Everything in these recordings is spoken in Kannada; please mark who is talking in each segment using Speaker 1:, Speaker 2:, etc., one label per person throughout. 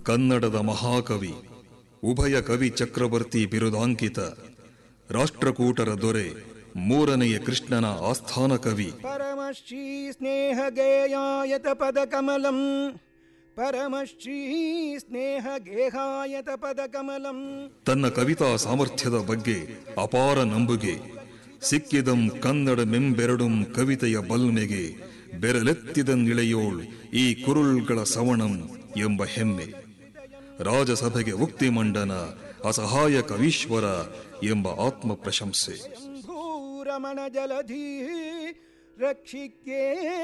Speaker 1: ಕನ್ನಡದ ಮಹಾಕವಿ ಉಭಯ ಕವಿ ಚಕ್ರವರ್ತಿ ಬಿರುದಾಂಕಿತ ರಾಷ್ಟ್ರಕೂಟರ ದೊರೆ ಮೂರನೆಯ ಕೃಷ್ಣನ ಆಸ್ಥಾನ ಕವಿ
Speaker 2: परमश्री स्नेहगेयायत पदकमलम् परमश्री स्नेहगेहायत पदकमलम्
Speaker 1: ತನ್ನ ಕವಿತಾ ಸಾಮರ್ಥ್ಯದ ಬಗ್ಗೆ ಅಪಾರ ನಂಬುಗೆ ಸಿಕ್ಕಿದಂ ಕನ್ನಡ ಮೆಂಬೆರಡುಂ ಕವಿತೆಯ ಬಲ್ಮೆಗೆ ಬೆರಲೆತ್ತಿದನ್ನಿಳೆಯೋಳ್ ಈ ಕುರುಳ್ಗಳ ಸವಣಂ ಎಂಬ ಹೆಮ್ಮೆ ರಾಜಸಭೆಗೆ ಉಕ್ತಿ ಮಂಡನ ಅಸಹಾಯ ಕವೀಶ್ವರ ಎಂಬ ಆತ್ಮ ಪ್ರಶಂಸೆ
Speaker 2: ಭೂರಮಣ ಜಲಧಿ ರಕ್ಷಿಕೆ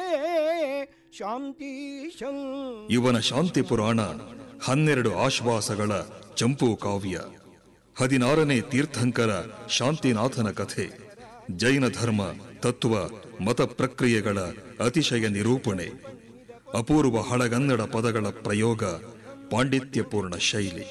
Speaker 2: ಶಾಂತೀಶಂ
Speaker 1: ಇವನ ಶಾಂತಿ ಪುರಾಣ ಹನ್ನೆರಡು ಆಶ್ವಾಸಗಳ ಚಂಪು ಕಾವ್ಯ ಹದಿನಾರನೇ ತೀರ್ಥಂಕರ ಶಾಂತಿನಾಥನ ಕಥೆ ಜೈನ ಧರ್ಮ ತತ್ವ ಮತ ಪ್ರಕ್ರಿಯೆಗಳ ಅತಿಶಯ ನಿರೂಪಣೆ ಅಪೂರ್ವ ಹಳಗನ್ನಡ ಪದಗಳ ಪ್ರಯೋಗ ಪಾಂಡಿತ್ಯಪೂರ್ಣ ಶೈಲಿ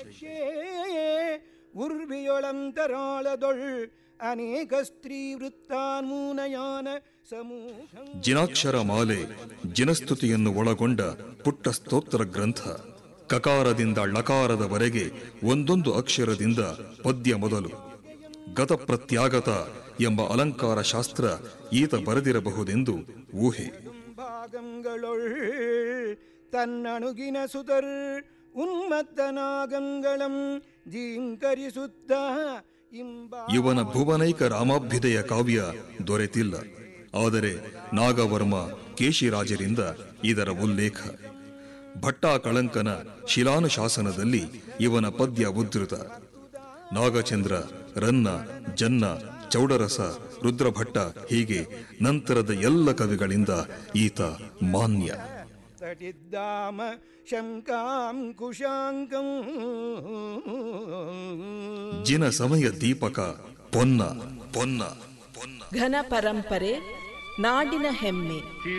Speaker 2: ಉರ್ವಿಯೊಳಂತರಾಳದೊಳ್ ಅನೇಕ ಸ್ತ್ರೀ ವೃತ್ತಾನ್ಮೂನಯಾನ ಸಮೂಹ
Speaker 1: ಜಿನಾಕ್ಷರ ಮಾಲೆ ಜಿನಸ್ತುತಿಯನ್ನು ಒಳಗೊಂಡ ಪುಟ್ಟ ಸ್ತೋತ್ರ ಗ್ರಂಥ ಕಕಾರದಿಂದ ಳಕಾರದವರೆಗೆ ಒಂದೊಂದು ಅಕ್ಷರದಿಂದ ಪದ್ಯ ಮೊದಲು ಗತಪ್ರತ್ಯಾಗತ ಎಂಬ ಅಲಂಕಾರ ಶಾಸ್ತ್ರ ಈತ ಬರೆದಿರಬಹುದೆಂದು ಊಹೆ
Speaker 2: ಭಾಗಂಗಳೊಳ್ ತನ್ನಣುಗಿನ ಸುತರ್ ಉನ್ಮತ್ತನಾಗಂಗಳಂ ಜೀಂಕರಿಸುತ್ತ ಇಂಬಾ
Speaker 1: ಇವನ ಭುವನೈಕ ರಾಮಾಭ್ಯುದಯ ಕಾವ್ಯ ದೊರೆತಿಲ್ಲ ಆದರೆ ನಾಗವರ್ಮ ಕೇಶಿರಾಜರಿಂದ ಇದರ ಉಲ್ಲೇಖ ಭಟ್ಟಾಕಳಂಕನ ಶಿಲಾನುಶಾಸನದಲ್ಲಿ ಇವನ ಪದ್ಯ ಉದ್ಧೃತ ನಾಗಚಂದ್ರ ರನ್ನ ಜನ್ನ ಚೌಡರಸ ರುದ್ರಭಟ್ಟ ಹೀಗೆ ನಂತರದ ಎಲ್ಲ ಕವಿಗಳಿಂದ ಈತ ಮಾನ್ಯ
Speaker 2: ತಟಿದ್ದಾಮ ಶಂಕಾಂ ಕುಶಾಂಕಂ
Speaker 1: ಜಿನ ಸಮಯ ದೀಪಕ ಪೊನ್ನ ಪೊನ್ನ ಪೊನ್ನ
Speaker 3: ಘನ ಪರಂಪರೆ ನಾಡಿನ ಹೆಮ್ಮೆ